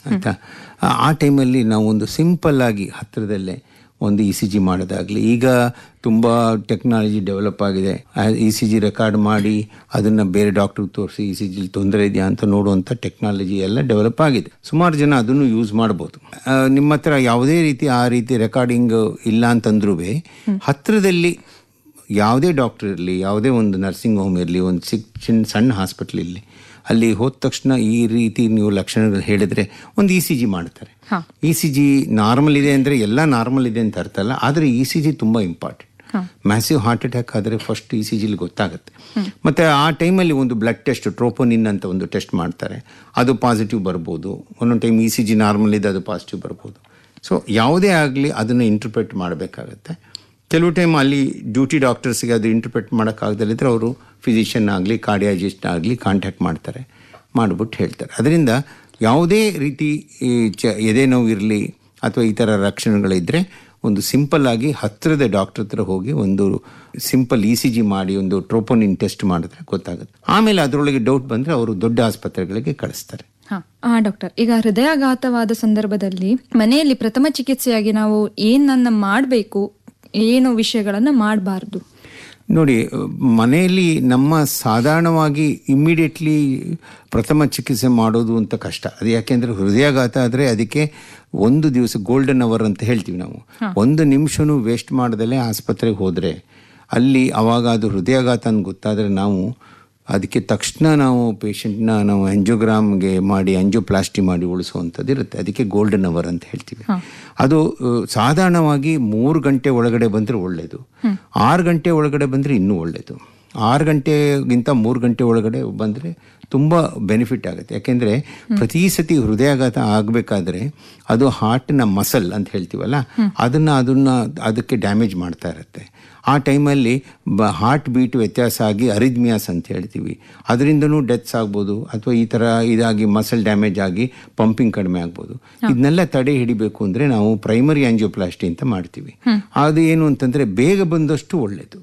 ಆಯಿತಾ ಆ ಟೈಮಲ್ಲಿ ನಾವು ಒಂದು ಸಿಂಪಲ್ ಆಗಿ ಹತ್ತಿರದಲ್ಲೇ ಒಂದು ಇ ಸಿ ಜಿ ಮಾಡೋದಾಗಲಿ ಈಗ ತುಂಬ ಟೆಕ್ನಾಲಜಿ ಡೆವಲಪ್ ಆಗಿದೆ ಇ ಸಿ ಜಿ ರೆಕಾರ್ಡ್ ಮಾಡಿ ಅದನ್ನು ಬೇರೆ ಡಾಕ್ಟ್ರಿಗೆ ತೋರಿಸಿ ಇ ಸಿ ಜಿಲಿ ತೊಂದರೆ ಇದೆಯಾ ಅಂತ ನೋಡುವಂಥ ಟೆಕ್ನಾಲಜಿ ಎಲ್ಲ ಡೆವಲಪ್ ಆಗಿದೆ ಸುಮಾರು ಜನ ಅದನ್ನು ಯೂಸ್ ಮಾಡ್ಬೋದು ಆ, ನಿಮ್ಮ ಹತ್ರ ಯಾವುದೇ ರೀತಿ ಆ ರೀತಿ ರೆಕಾರ್ಡಿಂಗ್ ಇಲ್ಲ ಅಂತಂದ್ರೂ ಹತ್ತಿರದಲ್ಲಿ ಯಾವುದೇ ಡಾಕ್ಟರ್ ಇರಲಿ ಯಾವುದೇ ಒಂದು ನರ್ಸಿಂಗ್ ಹೋಮ್ ಇರಲಿ ಒಂದು ಚಿಕ್ಕ ಚಿನ್ನ ಸಣ್ಣ ಹಾಸ್ಪಿಟ್ಲ್ ಇರಲಿ ಅಲ್ಲಿ ಹೋದ ತಕ್ಷಣ ಈ ರೀತಿ ನೀವು ಲಕ್ಷಣಗಳು ಹೇಳಿದ್ರೆ ಒಂದು ಇ ಸಿ ಜಿ ಮಾಡ್ತಾರೆ ಇ ಸಿ ಜಿ ನಾರ್ಮಲ್ ಇದೆ ಅಂದರೆ ಎಲ್ಲ ನಾರ್ಮಲ್ ಇದೆ ಅಂತ ಅರ್ಥ ಅಲ್ಲ ಆದರೆ ಇ ಸಿ ಜಿ ತುಂಬ ಇಂಪಾರ್ಟೆಂಟ್ ಮ್ಯಾಸಿವ್ ಹಾರ್ಟ್ ಅಟ್ಯಾಕ್ ಆದರೆ ಫಸ್ಟ್ ಇ ಸಿ ಜಿಲಿ ಗೊತ್ತಾಗುತ್ತೆ ಮತ್ತು ಆ ಟೈಮಲ್ಲಿ ಒಂದು ಬ್ಲಡ್ ಟೆಸ್ಟ್ ಟ್ರೋಪೋನಿನ್ ಅಂತ ಒಂದು ಟೆಸ್ಟ್ ಮಾಡ್ತಾರೆ ಅದು ಪಾಸಿಟಿವ್ ಬರ್ಬೋದು ಒಂದೊಂದು time E C G normal ಇದೆ ಅದು ಪಾಸಿಟಿವ್ ಬರ್ಬೋದು ಸೊ ಯಾವುದೇ ಆಗಲಿ ಅದನ್ನು ಇಂಟರ್ಪ್ರೆಟ್ ಮಾಡಬೇಕಾಗತ್ತೆ ಕೆಲವು ಟೈಮ್ ಅಲ್ಲಿ ಡ್ಯೂಟಿ ಡಾಕ್ಟರ್ಸ್ಗೆ ಅದು ಇಂಟರ್ಪ್ರೆಟ್ ಮಾಡೋಕ್ಕಾಗದಲ್ಲಿದ್ದರೆ ಅವರು ಫಿಸಿಷಿಯನ್ ಆಗಲಿ ಕಾರ್ಡಿಯಾಲಜಿಸ್ಟ್ ಆಗಲಿ ಕಾಂಟ್ಯಾಕ್ಟ್ ಮಾಡ್ತಾರೆ ಮಾಡಿಬಿಟ್ಟು ಹೇಳ್ತಾರೆ ಅದರಿಂದ ಯಾವುದೇ ರೀತಿ ಈ ಚ ಎದೆ ನೋವು ಇರಲಿ ಅಥವಾ ಈ ಥರ ಲಕ್ಷಣಗಳಿದ್ದರೆ ಒಂದು ಸಿಂಪಲ್ ಆಗಿ ಹತ್ತಿರದ ಡಾಕ್ಟರ್ ಹತ್ರ ಹೋಗಿ ಒಂದು ಸಿಂಪಲ್ ಇ ಸಿ ಜಿ ಮಾಡಿ ಒಂದು ಟ್ರೋಪೋನಿನ್ ಟೆಸ್ಟ್ ಮಾಡಿದ್ರೆ ಗೊತ್ತಾಗುತ್ತೆ ಆಮೇಲೆ ಅದರೊಳಗೆ ಡೌಟ್ ಬಂದರೆ ಅವರು ದೊಡ್ಡ ಆಸ್ಪತ್ರೆಗಳಿಗೆ ಕಳಿಸ್ತಾರೆ ಹಾ ಆ ಡಾಕ್ಟರ್ ಈಗ ಹೃದಯಾಘಾತವಾದ ಸಂದರ್ಭದಲ್ಲಿ ಮನೆಯಲ್ಲಿ ಪ್ರಥಮ ಚಿಕಿತ್ಸೆಯಾಗಿ ನಾವು ಏನನ್ನ ಮಾಡಬೇಕು ಏನು ವಿಷಯಗಳನ್ನ ಮಾಡಬಾರ್ದು ನೋಡಿ ಮನೆಯಲ್ಲಿ ನಮ್ಮ ಸಾಧಾರಣವಾಗಿ ಇಮ್ಮಿಡಿಯೇಟ್ಲಿ ಪ್ರಥಮ ಚಿಕಿತ್ಸೆ ಮಾಡೋದು ಅಂತ ಕಷ್ಟ ಅದು ಯಾಕೆಂದರೆ ಹೃದಯಾಘಾತ ಆದರೆ ಅದಕ್ಕೆ ಒಂದು ದಿವಸ ಗೋಲ್ಡನ್ ಅವರ್ ಅಂತ ಹೇಳ್ತೀವಿ ನಾವು ಒಂದು ನಿಮಿಷನೂ ವೇಸ್ಟ್ ಮಾಡ್ದಲೇ ಆಸ್ಪತ್ರೆಗೆ ಹೋದರೆ ಅಲ್ಲಿ ಅವಾಗ ಅದು ಹೃದಯಾಘಾತ ಅಂತ ಗೊತ್ತಾದರೆ ನಾವು ಅದಕ್ಕೆ ತಕ್ಷಣ ನಾವು ಪೇಷಂಟ್ನ ನಾವು ಆಂಜಿಯೋಗ್ರಾಮ್ಗೆ ಮಾಡಿ ಆಂಜಿಯೋಪ್ಲಾಸ್ಟಿ ಮಾಡಿ ಉಳಿಸುವಂಥದ್ದು ಇರುತ್ತೆ ಅದಕ್ಕೆ ಗೋಲ್ಡನ್ ಅವರ್ ಅಂತ ಹೇಳ್ತೀವಿ ಅದು ಆ, ಸಾಧಾರಣವಾಗಿ ಮೂರು ಗಂಟೆ ಒಳಗಡೆ ಬಂದರೆ ಒಳ್ಳೆಯದು ಆರು ಗಂಟೆ ಒಳಗಡೆ ಬಂದರೆ ಇನ್ನೂ ಒಳ್ಳೆಯದು ಆರು ಗಂಟೆಗಿಂತ ಮೂರು ಗಂಟೆ ಒಳಗಡೆ ಬಂದರೆ ತುಂಬ ಬೆನಿಫಿಟ್ ಆಗುತ್ತೆ ಯಾಕೆಂದರೆ ಪ್ರತಿ ಸತಿ ಹೃದಯಾಘಾತ ಆಗಬೇಕಾದ್ರೆ ಅದು ಹಾರ್ಟ್ನ ಮಸಲ್ ಅಂತ ಹೇಳ್ತೀವಲ್ಲ ಅದನ್ನು ಅದನ್ನು ಅದಕ್ಕೆ ಡ್ಯಾಮೇಜ್ ಮಾಡ್ತಾ ಇರುತ್ತೆ ಆ ಟೈಮಲ್ಲಿ ಬ ಹಾರ್ಟ್ ಬೀಟ್ ವ್ಯತ್ಯಾಸ ಆಗಿ ಅರಿದ್ಮಿಯಾಸ್ ಅಂತ ಹೇಳ್ತೀವಿ ಅದರಿಂದನೂ ಡೆತ್ಸ್ ಆಗ್ಬೋದು ಅಥವಾ ಈ ಥರ ಇದಾಗಿ ಮಸಲ್ ಡ್ಯಾಮೇಜ್ ಆಗಿ ಪಂಪಿಂಗ್ ಕಡಿಮೆ ಆಗ್ಬೋದು ಇದನ್ನೆಲ್ಲ ತಡೆ ಹಿಡಿಬೇಕು ಅಂದರೆ ನಾವು ಪ್ರೈಮರಿ ಆಂಜಿಯೋಪ್ಲಾಸ್ಟಿ ಅಂತ ಮಾಡ್ತೀವಿ ಅದು ಏನು ಅಂತಂದರೆ ಬೇಗ ಬಂದಷ್ಟು ಒಳ್ಳೆಯದು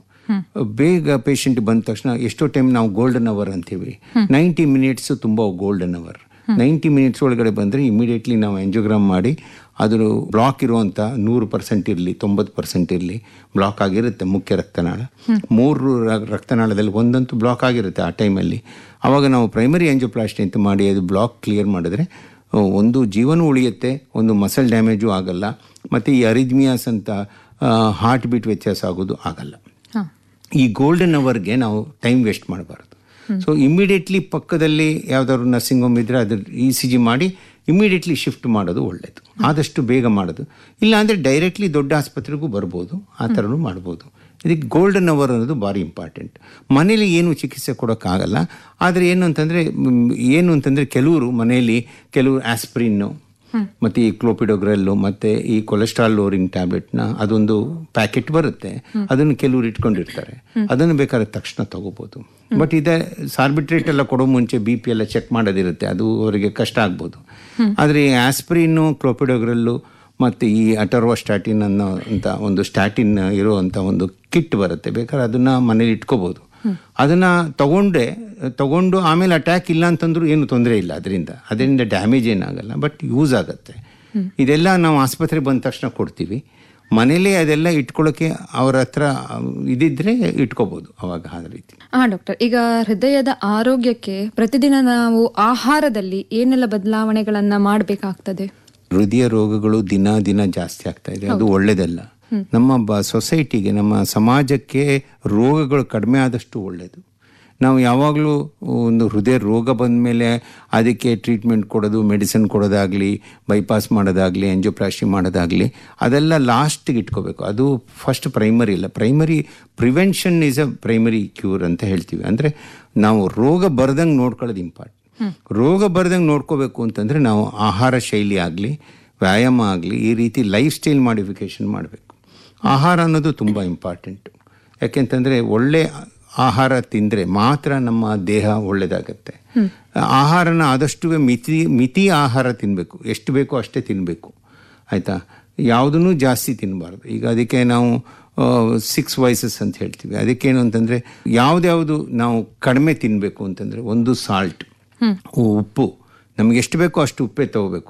ಬೇಗ ಪೇಷಂಟ್ ಬಂದ ತಕ್ಷಣ ಎಷ್ಟೋ ಟೈಮ್ ನಾವು ಗೋಲ್ಡನ್ ಅವರ್ ಅಂತೀವಿ ನೈಂಟಿ ಮಿನಿಟ್ಸ್ ತುಂಬ ಗೋಲ್ಡನ್ ಅವರ್ ನೈಂಟಿ ಮಿನಿಟ್ಸ್ ಒಳಗಡೆ ಬಂದರೆ ಇಮಿಡಿಯೇಟ್ಲಿ ನಾವು ಆಂಜಿಯೋಗ್ರಾಮ್ ಮಾಡಿ ಅದ್ರ ಬ್ಲಾಕ್ ಇರುವಂಥ ನೂರು ಪರ್ಸೆಂಟ್ ಇರಲಿ ತೊಂಬತ್ತು ಪರ್ಸೆಂಟ್ ಇರಲಿ ಬ್ಲಾಕ್ ಆಗಿರುತ್ತೆ ಮುಖ್ಯ ರಕ್ತನಾಳ ಮೂರು ರ- ರಕ್ತನಾಳದಲ್ಲಿ ಒಂದಂತೂ ಬ್ಲಾಕ್ ಆಗಿರುತ್ತೆ ಆ ಟೈಮಲ್ಲಿ ಆವಾಗ ನಾವು ಪ್ರೈಮರಿ ಆಂಜಿಯೋಪ್ಲಾಸ್ಟಿ ಅಂತ ಮಾಡಿ ಅದು ಬ್ಲಾಕ್ ಕ್ಲಿಯರ್ ಮಾಡಿದ್ರೆ ಆ, ಒಂದು ಜೀವನ ಉಳಿಯುತ್ತೆ ಒಂದು ಮಸಲ್ ಡ್ಯಾಮೇಜು ಆಗಲ್ಲ ಮತ್ತು ಈ ಅರಿದ್ಮಿಯಾಸ್ ಅಂತ ಹಾರ್ಟ್ ಬೀಟ್ ವ್ಯತ್ಯಾಸ ಆಗೋದು ಆಗಲ್ಲ ಈ ಗೋಲ್ಡನ್ ಅವರ್ಗೆ ನಾವು ಟೈಮ್ ವೇಸ್ಟ್ ಮಾಡಬಾರ್ದು ಸೊ ಇಮಿಡಿಯೇಟ್ಲಿ ಪಕ್ಕದಲ್ಲಿ ಯಾವ್ದಾದ್ರು ನರ್ಸಿಂಗ್ ಹೋಮ್ ಇದ್ರೆ ಅದ್ರ ಇ ಸಿ ಜಿ ಮಾಡಿ ಇಮಿಡಿಯೇಟ್ಲಿ ಶಿಫ್ಟ್ ಮಾಡೋದು ಒಳ್ಳೆಯದು ಆದಷ್ಟು ಬೇಗ ಮಾಡೋದು ಇಲ್ಲ ಅಂದರೆ ಡೈರೆಕ್ಟ್ಲಿ ದೊಡ್ಡ ಆಸ್ಪತ್ರೆಗೂ ಬರ್ಬೋದು ಆ ಥರನೂ ಮಾಡ್ಬೋದು ಇದಕ್ಕೆ ಗೋಲ್ಡನ್ ಅವರ್ ಅನ್ನೋದು ಭಾರಿ ಇಂಪಾರ್ಟೆಂಟ್ ಮನೇಲಿ ಏನು ಚಿಕಿತ್ಸೆ ಕೊಡೋಕ್ಕಾಗಲ್ಲ ಆದರೆ ಏನು ಅಂತಂದರೆ ಏನು ಅಂತಂದರೆ ಕೆಲವರು ಮನೆಯಲ್ಲಿ ಕೆಲವರು ಆಸ್ಪ್ರಿನ್ನು ಮತ್ತು ಈ ಕ್ಲೋಪಿಡೋಗ್ರೆಲ್ಲು ಮತ್ತು ಈ ಕೊಲೆಸ್ಟ್ರಾಲ್ ಲೋರಿಂಗ್ ಟ್ಯಾಬ್ಲೆಟ್ನ ಅದೊಂದು ಪ್ಯಾಕೆಟ್ ಬರುತ್ತೆ ಅದನ್ನು ಕೆಲವರು ಇಟ್ಕೊಂಡಿರ್ತಾರೆ ಅದನ್ನು ಬೇಕಾದ್ರೆ ತಕ್ಷಣ ತಗೋಬೋದು ಬಟ್ ಇದೆ ಸಾರ್ಬಿಟ್ರೇಟ್ ಎಲ್ಲ ಕೊಡೋ ಮುಂಚೆ ಬಿ ಪಿ ಎಲ್ಲ ಚೆಕ್ ಮಾಡೋದಿರುತ್ತೆ ಅದು ಅವರಿಗೆ ಕಷ್ಟ ಆಗ್ಬೋದು ಆದರೆ ಈ ಆಸ್ಪ್ರಿನ್ನು ಕ್ಲೋಪಿಡೋಗ್ರೆಲ್ಲು ಮತ್ತು ಈ ಅಟರ್ವಾಸ್ಟಾಟಿನ್ ಅನ್ನೋ ಅಂತ ಒಂದು ಸ್ಟ್ಯಾಟಿನ್ ಇರುವಂಥ ಒಂದು ಕಿಟ್ ಬರುತ್ತೆ ಬೇಕಾದ್ರೆ ಅದನ್ನು ಮನೇಲಿ ಇಟ್ಕೋಬೋದು ಅದನ್ನು ತಗೊಂಡ್ರೆ ತಗೊಂಡು ಆಮೇಲೆ ಅಟ್ಯಾಕ್ ಇಲ್ಲ ಅಂತಂದ್ರೂ ಏನು ತೊಂದರೆ ಇಲ್ಲ ಅದರಿಂದ ಅದರಿಂದ ಡ್ಯಾಮೇಜ್ ಏನಾಗಲ್ಲ ಬಟ್ ಯೂಸ್ ಆಗುತ್ತೆ ಇದೆಲ್ಲ ನಾವು ಆಸ್ಪತ್ರೆಗೆ ಬಂದ ತಕ್ಷಣ ಕೊಡ್ತೀವಿ ಮನೇಲೇ ಅದೆಲ್ಲ ಇಟ್ಕೊಳ್ಳೋಕ್ಕೆ ಅವ್ರ ಹತ್ರ ಇದಿದ್ರೆ ಇಟ್ಕೋಬೋದು ಅವಾಗ ಆ ರೀತಿ ಹಾ ಡಾಕ್ಟರ್ ಈಗ ಹೃದಯದ ಆರೋಗ್ಯಕ್ಕೆ ಪ್ರತಿದಿನ ನಾವು ಆಹಾರದಲ್ಲಿ ಏನೆಲ್ಲ ಬದಲಾವಣೆಗಳನ್ನ ಮಾಡಬೇಕಾಗ್ತದೆ ಹೃದಯ ರೋಗಗಳು ದಿನ ದಿನ ಜಾಸ್ತಿ ಆಗ್ತಾ ಇದೆ ಅದು ಒಳ್ಳೇದಲ್ಲ ನಮ್ಮ ಬ ಸೊಸೈಟಿಗೆ ನಮ್ಮ ಸಮಾಜಕ್ಕೆ ರೋಗಗಳು ಕಡಿಮೆ ಆದಷ್ಟು ಒಳ್ಳೆಯದು ನಾವು ಯಾವಾಗಲೂ ಒಂದು ಹೃದಯ ರೋಗ ಬಂದ ಮೇಲೆ ಅದಕ್ಕೆ ಟ್ರೀಟ್ಮೆಂಟ್ ಕೊಡೋದು ಮೆಡಿಸಿನ್ ಕೊಡೋದಾಗಲಿ ಬೈಪಾಸ್ ಮಾಡೋದಾಗಲಿ ಎಂಜೋಪ್ಲಾಸ್ಟಿ ಮಾಡೋದಾಗಲಿ ಅದೆಲ್ಲ ಲಾಸ್ಟಿಗೆ ಇಟ್ಕೋಬೇಕು ಅದು ಫಸ್ಟ್ ಪ್ರೈಮರಿ ಇಲ್ಲ primary prevention is a primary cure ಅಂತ ಹೇಳ್ತೀವಿ ಅಂದರೆ ನಾವು ರೋಗ ಬರ್ದಂಗೆ ನೋಡ್ಕೊಳ್ಳೋದು ಇಂಪಾರ್ಟೆಂಟ್ ರೋಗ ಬರ್ದಂಗೆ ನೋಡ್ಕೋಬೇಕು ಅಂತಂದರೆ ನಾವು ಆಹಾರ ಶೈಲಿ ಆಗಲಿ ವ್ಯಾಯಾಮ ಆಗಲಿ ಈ ರೀತಿ ಲೈಫ್ ಸ್ಟೈಲ್ ಮಾಡಿಫಿಕೇಷನ್ ಮಾಡಬೇಕು ಆಹಾರ ಅನ್ನೋದು ತುಂಬ ಇಂಪಾರ್ಟೆಂಟು ಯಾಕೆಂತಂದರೆ ಒಳ್ಳೆ ಆಹಾರ ತಿಂದರೆ ಮಾತ್ರ ನಮ್ಮ ದೇಹ ಒಳ್ಳೆಯದಾಗತ್ತೆ ಆಹಾರನ ಆದಷ್ಟು ಮಿತಿ ಮಿತಿ ಆಹಾರ ತಿನ್ನಬೇಕು ಎಷ್ಟು ಬೇಕೋ ಅಷ್ಟೇ ತಿನ್ನಬೇಕು ಆಯಿತಾ ಯಾವುದನ್ನು ಜಾಸ್ತಿ ತಿನ್ನಬಾರ್ದು ಈಗ ಅದಕ್ಕೆ ನಾವು ಸಿಕ್ಸ್ ವಾಯ್ಸಸ್ ಅಂತ ಹೇಳ್ತೀವಿ ಅದಕ್ಕೇನು ಅಂತಂದರೆ ಯಾವ್ದ್ಯಾವುದು ನಾವು ಕಡಿಮೆ ತಿನ್ನಬೇಕು ಅಂತಂದರೆ ಒಂದು ಸಾಲ್ಟ್ ಉಪ್ಪು ನಮ್ಗೆ ಎಷ್ಟು ಬೇಕೋ ಅಷ್ಟು ಉಪ್ಪೇ ತಗೋಬೇಕು